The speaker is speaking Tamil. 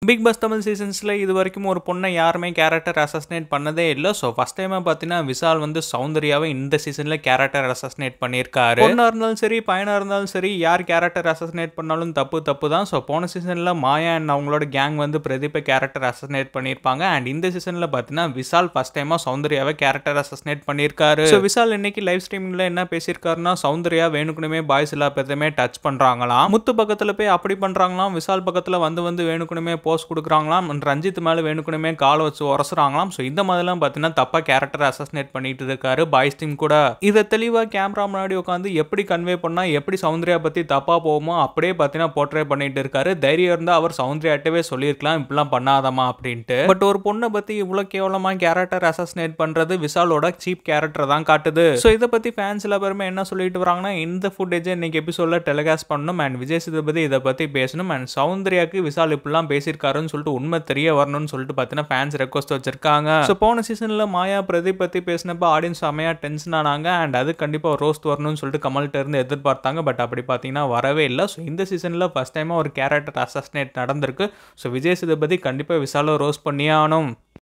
பிக் பாஸ் தமிழ் சீசன்ஸில் இது வரைக்கும் ஒரு பொண்ணை யாருமே கேரக்டர் அசஸ்னேட் பண்ணதே இல்லை ஸோ ஃபஸ்ட் டைமாக பார்த்தீங்கன்னா விஷால் வந்து சௌந்தர்யாவை இந்த சீசனில் கேரக்டர் அசஸ்னேட் பண்ணியிருக்காரு பொண்ணாக இருந்தாலும் சரி பையனாக இருந்தாலும் சரி யார் கேரக்டர் அசஸ்னேட் பண்ணாலும் தப்பு தப்பு தான் ஸோ போன சீசனில் மாயா அண்ட் அவங்களோட கேங் வந்து பிரதீப்பை கேரக்டர் அசஸ்னேட் பண்ணியிருப்பாங்க அண்ட் இந்த சீசனில் பார்த்தீங்கன்னா விஷால் ஃபஸ்ட் டைமாக சௌந்தர்யாவை கேரக்டர் அசஸ்னேட் பண்ணியிருக்காரு ஸோ விஷால் இன்னைக்கு லைவ் ஸ்ட்ரீமிங்கில் என்ன பேசியிருக்காருன்னா சௌந்தர்யா வேணுக்குனுமே பாய்ஸ் எல்லா பேருமே டச் பண்ணுறாங்களாம் முத்து பக்கத்தில் போய் அப்படி பண்ணுறாங்களாம் விஷால் பக்கத்தில் வந்து வந்து வேணுக்குனுமே போஸ்ட் கொடுக்குறாங்களாம் and ரஞ்சித் மேலே வேணுக்குனுமே காலை வச்சு உரசுறாங்களாம் ஸோ இந்த மாதிரிலாம் பார்த்தீங்கன்னா தப்பாக கேரக்டர் அசஸ்னேட் பண்ணிட்டு இருக்காரு பாய்ஸ் டீம் கூட இதை தெளிவாக கேமரா முன்னாடி உட்காந்து எப்படி கன்வே பண்ணால் எப்படி சௌந்தர்யா பற்றி தப்பாக போகுமோ அப்படியே பார்த்தீங்கன்னா போர்ட்ரே பண்ணிட்டு இருக்காரு தைரியம் இருந்தால் அவர் சௌந்தர்யாட்டவே சொல்லியிருக்கலாம் இப்படிலாம் பண்ணாதமா அப்படின்ட்டு பட் ஒரு பொண்ணை பற்றி இவ்வளோ கேவலமாக கேரக்டர் அசஸ்னேட் பண்ணுறது விஷாலோட சீப் கேரக்டர் தான் காட்டுது ஸோ இதை பற்றி ஃபேன்ஸ் எல்லா பேருமே என்ன சொல்லிட்டு வராங்கன்னா இந்த ஃபுட்டேஜை இன்னைக்கு எபிசோடில் டெலிகாஸ்ட் பண்ணணும் அண்ட் விஜய் சேதுபதி இதை பற்றி பேசணும் அண்ட் சௌந்தர்யாக்கு விஷால் இப்படிலாம் பேசியிருக்காருன்னு சொல்லிட்டு உண்மை தெரிய வரணும்னு சொல்லிட்டு பார்த்தீங்கன்னா ஃபேன்ஸ் ரெக்வஸ்ட் வச்சிருக்காங்க ஸோ போன சீசனில் மாயா பிரதீப் பற்றி பேசினப்ப ஆடியன்ஸ் செமையாக டென்ஷன் ஆனாங்க அண்ட் அது கண்டிப்பாக ரோஸ்ட் வரணும்னு சொல்லிட்டு கமல்கிட்ட இருந்து எதிர்பார்த்தாங்க பட் அப்படி பார்த்தீங்கன்னா வரவே இல்லை ஸோ இந்த சீசனில் ஃபஸ்ட் டைமாக ஒரு கேரக்டர் அசஸ்னேட் நடந்திருக்கு ஸோ விஜய் சேதுபதி கண்டிப்பாக விஷாலை ரோஸ்ட் பண்ணியே ஆகணும்